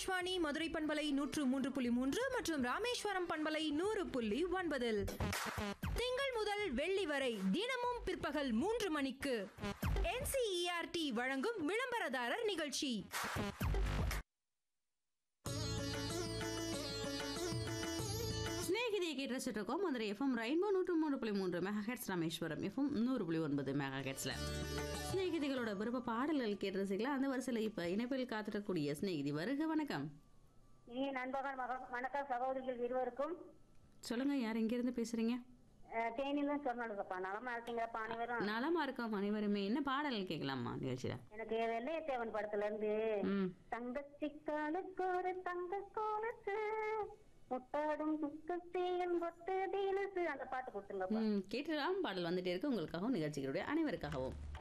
ஆகாஷ்வாணி மதுரை பண்பலை நூற்று மூன்று புள்ளி மூன்று மற்றும் ராமேஸ்வரம் பண்பலை நூறு புள்ளி ஒன்பதில் திங்கள் முதல் வெள்ளி வரை தினமும் பிற்பகல் மூன்று மணிக்கு என்சிஇஆர்டி வழங்கும் விளம்பரதாரர் நிகழ்ச்சி ஸ்நேகிதியை கேட்டு ரசிச்சுட்டு இருக்கோம் மதுரை எஃப்எம் ரெயின்போ நூற்று மூணு புள்ளி மூன்று மெகா ஹெட்ஸ் ராமேஸ்வரம் எஃப்எம் நூறு புள்ளி ஒன்பது மெகா ஹெட்ஸ்ல ஸ்நேகிதிகளோட விருப்ப பாடல்கள் கேட்டு ரசிக்கலாம் அந்த வரிசையில் இப்போ இணைப்பில் காத்திடக்கூடிய ஸ்நேகிதி வருக வணக்கம் இனிய நண்பகல் மக வணக்கம் சகோதரிகள் இருவருக்கும் சொல்லுங்க யார் எங்கிருந்து பேசுறீங்க அஹ், தேனியில சொன்னாலுங்கப்பா நலமா இருக்கீங்களாப்பா அனைவரும் நலமா இருக்கோம் அனைவருமே என்ன பாடல் கேட்கலாமா நிகழ்ச்சியில எனக்கு வெள்ளையத்தேவன் படத்துல இருந்து ம் தங்கச்சிக்காலுக்கு ஒரு தங்க கோலத்து முட்டாடும் முக்கத்தேயன் பொட்டு தீனசு அந்த பாட்டு கொடுத்துருங்கப்பா ம் கேட்டுலாம் பாடல் வந்துட்டே இருக்கு உங்களுக்காகவும் நிகழ்ச்சிகளுடைய அனைவருக்காகவும்